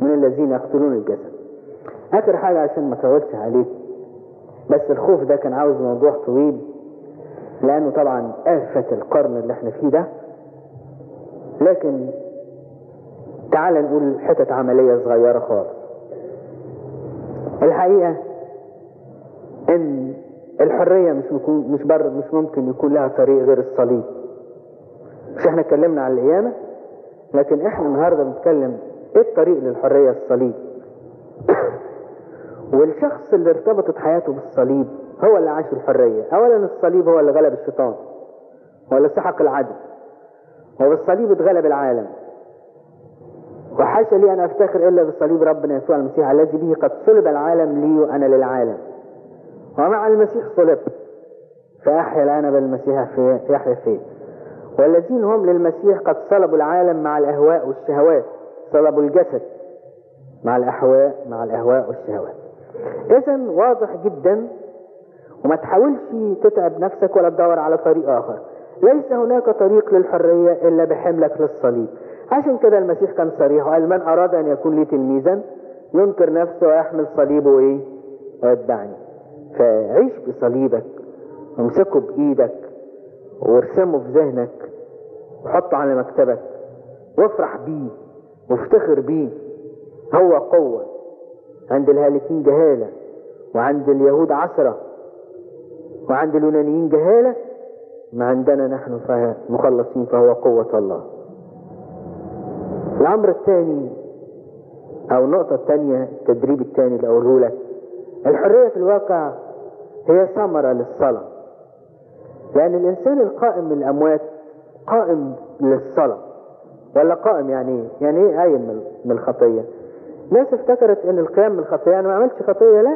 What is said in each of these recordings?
من الذين يقتلون الجسد اخر حاجة عشان ما اطولش عليك بس الخوف ده كان عاوز موضوع طويل لانه طبعا آفة القرن اللي احنا فيه ده لكن تعال نقول حتة عملية صغيرة خالص الحقيقة ان الحرية مش مكون مش بر مش ممكن يكون لها طريق غير الصليب مش احنا اتكلمنا عن القيامة لكن احنا النهاردة بنتكلم ايه الطريق للحرية الصليب والشخص اللي ارتبطت حياته بالصليب هو اللي عاش الحرية اولا الصليب هو اللي غلب الشيطان هو اللي سحق العدل وبالصليب اتغلب العالم وحاشا لي ان افتخر الا بصليب ربنا يسوع المسيح الذي به قد صلب العالم لي وانا للعالم ومع المسيح صلبت فاحيا الان بالمسيح في يحيا فيه والذين هم للمسيح قد صلبوا العالم مع الاهواء والشهوات صلبوا الجسد مع الاهواء مع الاهواء والشهوات اذا واضح جدا وما تحاولش تتعب نفسك ولا تدور على طريق اخر ليس هناك طريق للحرية الا بحملك للصليب عشان كده المسيح كان صريح وقال من اراد ان يكون لي تلميذا ينكر نفسه ويحمل صليبه ايه ويتبعني فعيش بصليبك وامسكه بايدك وارسمه في ذهنك وحطه على مكتبك وافرح بيه وافتخر بيه هو قوة عند الهالكين جهالة وعند اليهود عسرة وعند اليونانيين جهالة ما عندنا نحن مخلصين فهو قوة الله الأمر الثاني أو النقطة الثانية التدريب الثاني اللي أقوله لك الحرية في الواقع هي ثمرة للصلاة لأن الإنسان القائم من الأموات قائم للصلاة ولا قائم يعني إيه؟ يعني إيه قايم من الخطية؟ ناس افتكرت إن القيام من الخطية أنا ما عملتش خطية لا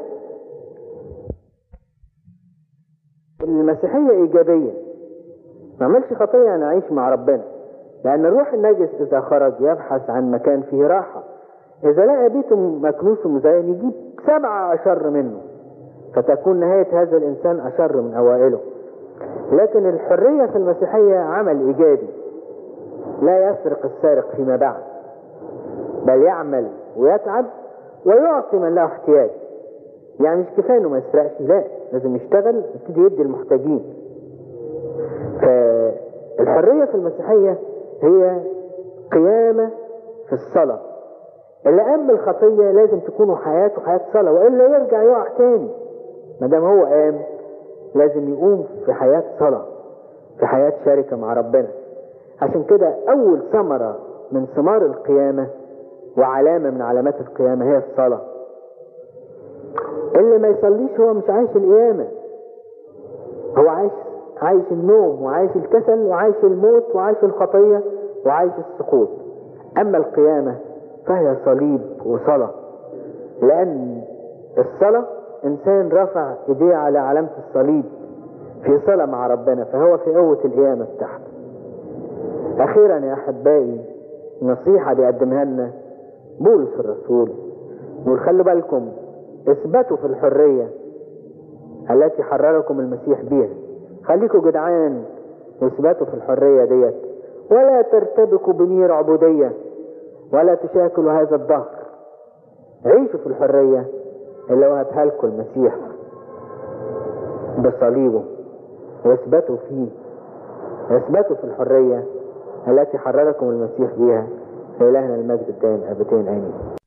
المسيحية إيجابية ما عملش خطية أنا أعيش مع ربنا لأن الروح النجس إذا خرج يبحث عن مكان فيه راحة إذا لقى بيته مكنوس ومزين يجيب سبعة أشر منه فتكون نهاية هذا الإنسان أشر من أوائله لكن الحرية في المسيحية عمل إيجابي لا يسرق السارق فيما بعد بل يعمل ويتعب ويعطي من له احتياج يعني مش كفاية انه ما يسرقش لا لازم يشتغل يبتدي يدي المحتاجين فالحرية في المسيحية هي قيامة في الصلاة اللي قام بالخطية لازم تكون حياته حياة صلاة وإلا يرجع يقع تاني ما دام هو قام لازم يقوم في حياة صلاة في حياة شركة مع ربنا عشان كده أول ثمرة من ثمار القيامة وعلامة من علامات القيامة هي الصلاة اللي ما يصليش هو مش عايش القيامة هو عايش عايش النوم وعايش الكسل وعايش الموت وعايش الخطية وعايش السقوط أما القيامة فهي صليب وصلاة لأن الصلاة إنسان رفع إيديه على علامة الصليب في صلاة مع ربنا فهو في قوة القيامة بتاعته أخيرا يا أحبائي نصيحة بيقدمها لنا بولس الرسول يقول خلوا بالكم اثبتوا في الحرية التي حرركم المسيح بها خليكم جدعان واثبتوا في الحرية ديت ولا ترتبكوا بنير عبودية ولا تشاكلوا هذا الظهر عيشوا في الحرية اللي وهبها لكم المسيح بصليبه واثبتوا فيه اثبتوا في الحرية التي حرركم المسيح بها لإلهنا المجد الدائم أبدين آمين